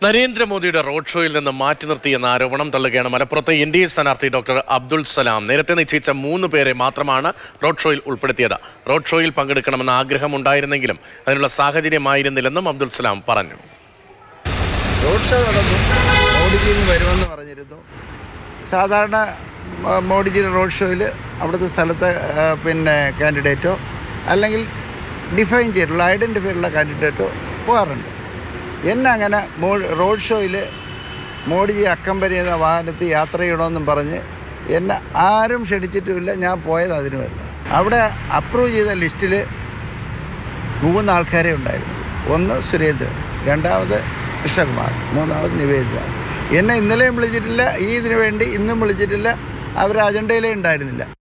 നരേന്ദ്രമോദിയുടെ റോഡ് ഷോയിൽ നിന്ന് മാറ്റി നിർത്തിയെന്ന ആരോപണം തള്ളുകയാണ് മലപ്പുറത്തെ എൻ ഡി എ സ്ഥാനാർത്ഥി ഡോക്ടർ അബ്ദുൾ സലാം നേരത്തെ നിശ്ചയിച്ച മൂന്ന് പേരെ മാത്രമാണ് റോഡ് ഷോയിൽ ഉൾപ്പെടുത്തിയത് റോഡ് ഷോയിൽ പങ്കെടുക്കണമെന്ന ആഗ്രഹം ഉണ്ടായിരുന്നെങ്കിലും അതിനുള്ള സാഹചര്യമായിരുന്നില്ലെന്നും അബ്ദുൾ സലാം പറഞ്ഞു റോഡ് ഷോ നടന്നു മോഡിജിയിൽ വരുമെന്ന് പറഞ്ഞിരുന്നു സാധാരണ മ- മോഡിജിയുടെ റോഡ് ഷോയിൽ അവിടുത്തെ സ്ഥലത്തെ ആ, പിന്നെ കാൻഡിഡേറ്റോ അല്ലെങ്കിൽ ഡിഫൈൻ ചെയ്തിട്ടുള്ള ഐഡൻറ്റിഫൈ ഉള്ള കാൻഡിഡേറ്റോ പോകാറുണ്ട് എന്നെ അങ്ങനെ മോ റോഡ് ഷോയിൽ മോഡിജി അക്കമ്പനി എന്ന വാഹനത്തിൽ യാത്ര ചെയ്യണമെന്നും പറഞ്ഞ് എന്നെ ആരും ക്ഷണിച്ചിട്ടുമില്ല ഞാൻ പോയത് അതിനുമല്ല അവിടെ അപ്രൂവ് ചെയ്ത ലിസ്റ്റിൽ മൂന്ന് ആൾക്കാരെ ഉണ്ടായിരുന്നു ഒന്ന് സുരേന്ദ്രൻ രണ്ടാമത് കൃഷ്ണകുമാർ മൂന്നാമത് നിവേദിത എന്നെ ഇന്നലെയും വിളിച്ചിട്ടില്ല ഈ ഇതിനു വേണ്ടി ഇന്നും വിളിച്ചിട്ടില്ല അവർ അജണ്ടയിലേ ഉണ്ടായിരുന്നില്ല